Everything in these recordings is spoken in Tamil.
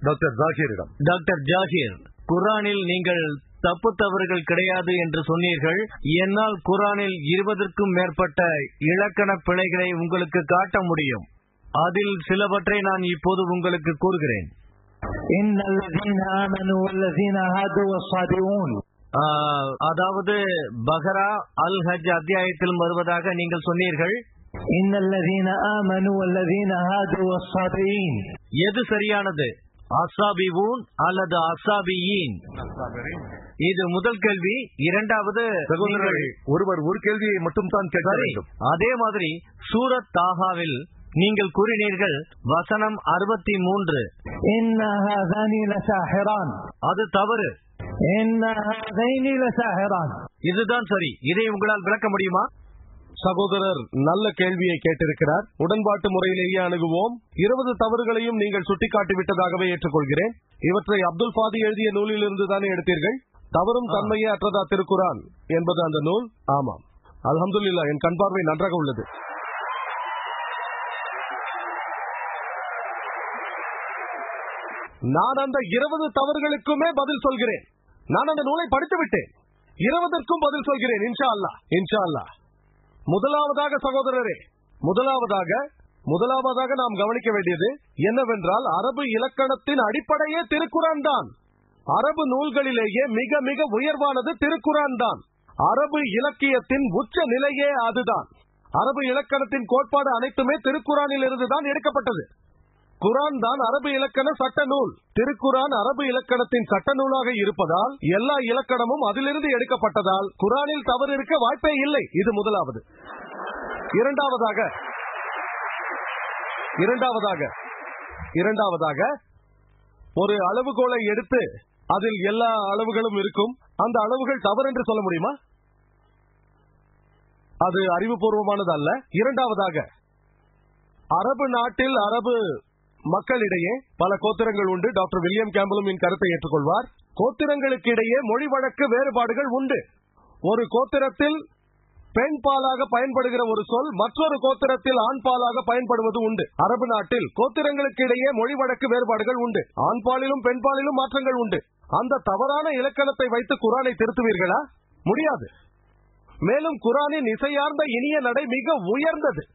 டாக்டர் ஜாகிரிடம் டாக்டர் ஜாகிர் குரானில் நீங்கள் தப்பு தவறுகள் கிடையாது என்று சொன்னீர்கள் என்னால் குரானில் இருபதற்கும் மேற்பட்ட இலக்கண பிழைகளை உங்களுக்கு காட்ட முடியும் அதில் சிலவற்றை நான் இப்போது உங்களுக்கு கூறுகிறேன் إن الذين آمنوا والذين هادوا والصابئون ஆஹ், அதாவது பஹரா அல் ஹஜ் அத்தியாயத்தில் வருவதாக நீங்கள் சொன்னீர்கள் إن الذين آمنوا والذين هادوا والصابئين எது சரியானது அசாபிவூன் அல்லது அசாபியீன் இது முதல் கேள்வி இரண்டாவது சகோதரர்கள் நீங்கள்- ஒருவர் ஒரு கேள்வியை மட்டும் தான் கேட்க சரி வேண்டும் அதே மாதிரி சூரத் தாகாவில் நீங்கள் கூறினீர்கள் வசனம் அறுபத்தி மூன்று إن هذان لساحران அது தவறு إن هذين لساحران இதுதான் சரி இதை உங்களால் விளக்க முடியுமா சகோதரர் நல்ல கேள்வியை கேட்டிருக்கிறார் உடன்பாட்டு முறையிலேயே அணுகுவோம் இருபது தவறுகளையும் நீங்கள் சுட்டிக்காட்டி விட்டதாகவே ஏற்றுக்கொள்கிறேன் இவற்றை அப்துல் ஃபாதி எழுதிய நூலிலிருந்து தானே எடுத்தீர்கள் தவறும் தன்மையே அற்றதா திருக்குரான் என்பது அந்த நூல் ஆமாம் அல்ஹம்துலில்லாஹ் என் கண் பார்வை நன்றாக உள்ளது நான் அந்த இருபது தவறுகளுக்குமே பதில் சொல்கிறேன் நான் அந்த நூலை படித்து விட்டேன் இருபதற்கும் பதில் சொல்கிறேன் இன்ஷா அல்லாஹ் இன்ஷா அல்லாஹ் முதலாவதாக சகோதரரே முதலாவதாக முதலாவதாக நாம் கவனிக்க வேண்டியது என்னவென்றால் அரபு இலக்கணத்தின் அடிப்படையே திருக்குரான் தான் அரபு நூல்களிலேயே மிக மிக உயர்வானது திருக்குரான் தான் அரபு இலக்கியத்தின் உச்ச நிலையே அதுதான் அரபு இலக்கணத்தின் கோட்பாடு அனைத்துமே திருக்குறானில் இருந்துதான் எடுக்கப்பட்டது குரான் தான் அரபு இலக்கண சட்ட நூல் திருக்குரான் அரபு இலக்கணத்தின் சட்ட நூலாக இருப்பதால் எல்லா இலக்கணமும் அதிலிருந்து எடுக்கப்பட்டதால் குரானில் தவறு இருக்க வாய்ப்பே இல்லை இது முதலாவது இரண்டாவதாக இரண்டாவதாக இரண்டாவதாக ஒரு அளவுகோலை எடுத்து அதில் எல்லா அளவுகளும் இருக்கும் அந்த அளவுகள் தவறு என்று சொல்ல முடியுமா அது அறிவுபூர்வமானது அல்ல இரண்டாவதாக அரபு நாட்டில் அரபு மக்களிடையே பல கோத்திரங்கள் உண்டு டாக்டர் வில்லியம் கேம்பலும் என் கருத்தை ஏற்றுக்கொள்வார் கோத்திரங்களுக்கு இடையே மொழி வழக்கு வேறுபாடுகள் உண்டு ஒரு கோத்திரத்தில் பெண் பாலாக பயன்படுகிற ஒரு சொல் மற்றொரு கோத்திரத்தில் ஆண் பாலாக பயன்படுவது உண்டு அரபு நாட்டில் கோத்திரங்களுக்கு இடையே மொழி வழக்கு வேறுபாடுகள் உண்டு ஆண் பாலிலும் பெண் பாலிலும் மாற்றங்கள் உண்டு அந்த தவறான இலக்கணத்தை வைத்து குரானை திருத்துவீர்களா முடியாது மேலும் குரானின் இசையார்ந்த இனிய நடை மிக உயர்ந்தது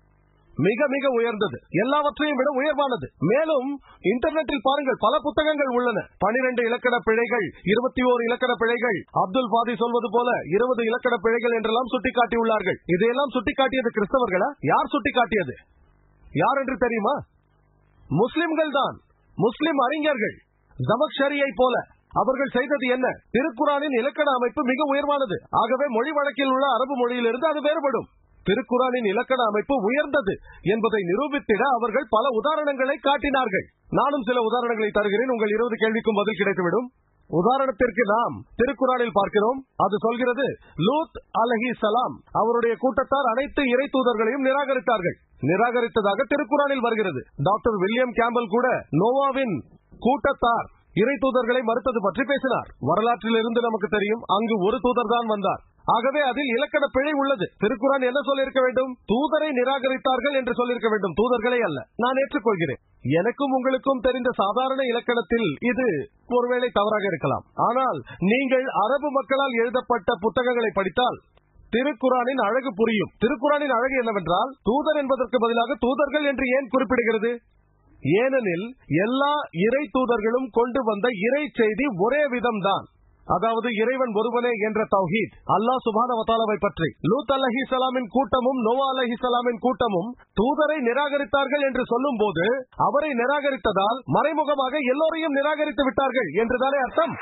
மிக மிக உயர்ந்தது எல்லாவற்றையும் விட உயர்வானது மேலும் இன்டர்நெட்டில் பாருங்கள் பல புத்தகங்கள் உள்ளன பனிரெண்டு இலக்கண பிழைகள் இருபத்தி ஓரு இலக்கண பிழைகள் அப்துல் ஃபாதி சொல்வது போல இருபது இலக்கண பிழைகள் என்றெல்லாம் சுட்டிக்காட்டியுள்ளார்கள் இதையெல்லாம் சுட்டிக்காட்டியது கிறிஸ்தவர்களா யார் சுட்டிக்காட்டியது யார் என்று தெரியுமா முஸ்லிம்கள் தான் முஸ்லிம் அறிஞர்கள் ஜமக்ஷரியை போல அவர்கள் செய்தது என்ன திருக்குறானின் இலக்கண அமைப்பு மிக உயர்வானது ஆகவே மொழி வழக்கில் உள்ள அரபு மொழியிலிருந்து அது வேறுபடும் திருக்குறானின் இலக்கண அமைப்பு உயர்ந்தது என்பதை நிரூபித்திட அவர்கள் பல உதாரணங்களை காட்டினார்கள் நானும் சில உதாரணங்களை தருகிறேன் உங்கள் இருபது கேள்விக்கும் பதில் கிடைத்துவிடும் உதாரணத்திற்கு நாம் திருக்குறானில் பார்க்கிறோம் அது சொல்கிறது லூத் அலஹி சலாம் அவருடைய கூட்டத்தார் அனைத்து இறை தூதர்களையும் நிராகரித்தார்கள் நிராகரித்ததாக திருக்குறானில் வருகிறது டாக்டர் வில்லியம் கேம்பல் கூட நோவாவின் கூட்டத்தார் இறை தூதர்களை மறுத்தது பற்றி பேசினார் வரலாற்றில் இருந்து நமக்கு தெரியும் அங்கு ஒரு தூதர் தான் வந்தார் ஆகவே அதில் இலக்கண பிழை உள்ளது திருக்குறான் என்ன சொல்லியிருக்க வேண்டும் தூதரை நிராகரித்தார்கள் என்று சொல்லியிருக்க வேண்டும் தூதர்களை அல்ல நான் ஏற்றுக்கொள்கிறேன் எனக்கும் உங்களுக்கும் தெரிந்த சாதாரண இலக்கணத்தில் இது ஒருவேளை தவறாக இருக்கலாம் ஆனால் நீங்கள் அரபு மக்களால் எழுதப்பட்ட புத்தகங்களை படித்தால் திருக்குறானின் அழகு புரியும் திருக்குறானின் அழகு என்னவென்றால் தூதர் என்பதற்கு பதிலாக தூதர்கள் என்று ஏன் குறிப்பிடுகிறது ஏனெனில் எல்லா இறை தூதர்களும் கொண்டு வந்த இறை செய்தி ஒரே விதம்தான் அதாவது இறைவன் ஒருவனே என்ற தௌஹீத் அல்லாஹ் சுபான வத்தாலாவை பற்றி லூத் அலஹி சலாமின் கூட்டமும் நோவா அலஹி சலாமின் கூட்டமும் தூதரை நிராகரித்தார்கள் என்று சொல்லும் போது அவரை நிராகரித்ததால் மறைமுகமாக எல்லோரையும் நிராகரித்து விட்டார்கள் என்றுதானே அர்த்தம்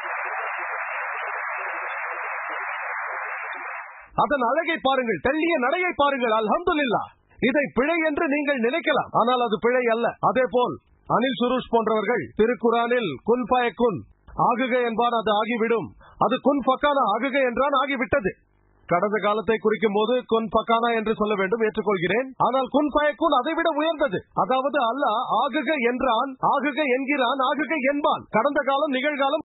அதன் அழகை பாருங்கள் தெள்ளிய நடையை பாருங்கள் அல்ஹம்துலில்லாஹ் இதை பிழை என்று நீங்கள் நினைக்கலாம் ஆனால் அது பிழை அல்ல அதே போல் அனில் சுருஷ் போன்றவர்கள் திருக்குறானில் குன் பாய குன் ஆகுக என்பான் அது ஆகிவிடும் அது குன் பக்கானா ஆகுக என்றான் ஆகிவிட்டது கடந்த காலத்தை குறிக்கும் போது குன் பக்கானா என்று சொல்ல வேண்டும் ஏற்றுக்கொள்கிறேன் ஆனால் குன் குன் அதை விட உயர்ந்தது அதாவது அல்லாஹ் ஆகுக என்றான் ஆகுக என்கிறான் ஆகுக என்பான் கடந்த காலம் நிகழ்காலம்